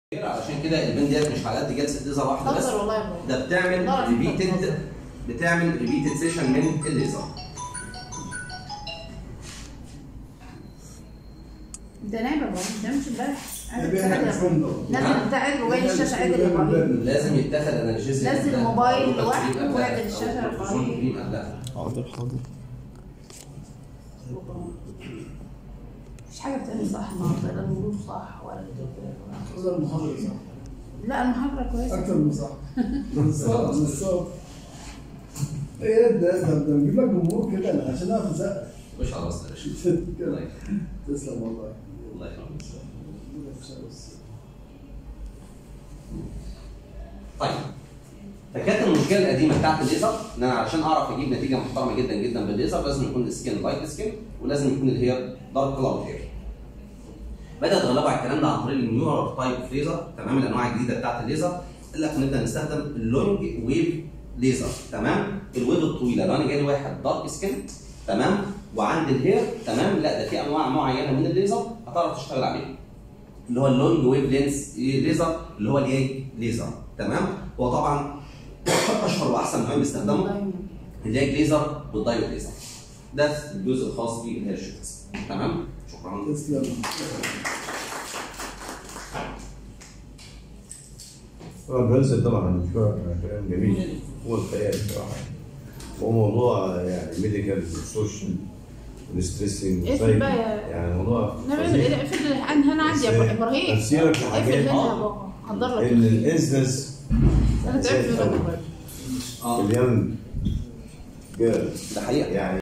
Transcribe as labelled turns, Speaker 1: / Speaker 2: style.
Speaker 1: عشان كده البين ديت مش على قد جلسه ليزر واحده بس
Speaker 2: بهزر والله يا ابراهيم
Speaker 1: ده بتعمل
Speaker 2: والله العظيم
Speaker 1: ريبيتد
Speaker 2: بهزر.
Speaker 1: بتعمل ريبيتد سيشن من الليزر
Speaker 2: ده نايم يا ابراهيم ده مش امبارح قاعد
Speaker 3: ده بيعمل
Speaker 2: بيتفرج.
Speaker 3: فندق.
Speaker 2: نازل بتاع عدل وجاي الشاشه عدل يا ابراهيم
Speaker 1: لازم يتاخد اناليسيس
Speaker 2: نزل الموبايل لوحده ويعدل الشاشة الرفيعية.
Speaker 1: لا
Speaker 4: حاضر حاضر
Speaker 2: مفيش حاجه بتعمل صح النهارده لا الوضوء صح ولا الدكتور
Speaker 3: هذا المحاضرة صح
Speaker 2: لا المحاضره كويسه
Speaker 3: أكثر من صح بالصوت بالصوت ايه ده ده ده نجيب لك جمهور كده عشان اعرف ازقق
Speaker 1: مش على راسنا يا باشا. الله يخليك.
Speaker 3: تسلم والله
Speaker 1: الله يخليك. طيب فكانت المشكله القديمه بتاعت الليزر ان انا علشان اعرف اجيب نتيجه محترمه جدا جدا بالليزر لازم يكون السكين لايت سكين ولازم يكون الهير دارك كلاود هير بدا يتغلبوا على الكلام ده عن طريق النيورال تايب اوف ليزر تمام الانواع الجديده بتاعت الليزر قال لك نبدا نستخدم اللونج ويف ليزر تمام الويف الطويله لو انا جالي واحد دارك سكين تمام وعندي الهير تمام لا ده في انواع معينه من الليزر هتعرف تشتغل عليه اللي هو اللونج ويف لينس ليزر اللي هو الياي ليزر تمام هو طبعا اشهر واحسن نوعين بيستخدموا الياي ليزر والدايود ليزر ده الجزء الخاص بالهير شوتس تمام شكرا
Speaker 3: تسلم
Speaker 4: طبعا بنزل طبعا مش كلام جميل هو الخيال بصراحه هو موضوع يعني ميديكال وسوشيال والستريسنج
Speaker 2: اقفل بقى يا-
Speaker 4: يعني موضوع
Speaker 2: نعمل
Speaker 4: فظيع.
Speaker 2: ايه اقفل عن هنا عندي يا ابراهيم
Speaker 4: تفسيرك في
Speaker 2: اقفل
Speaker 4: حاجات
Speaker 2: هنا يا بابا حضر لك
Speaker 4: ان الانسنس
Speaker 2: انا تعبت منك يا ابراهيم
Speaker 1: اه
Speaker 4: اليوم جيرل
Speaker 1: ده حقيقه
Speaker 4: يعني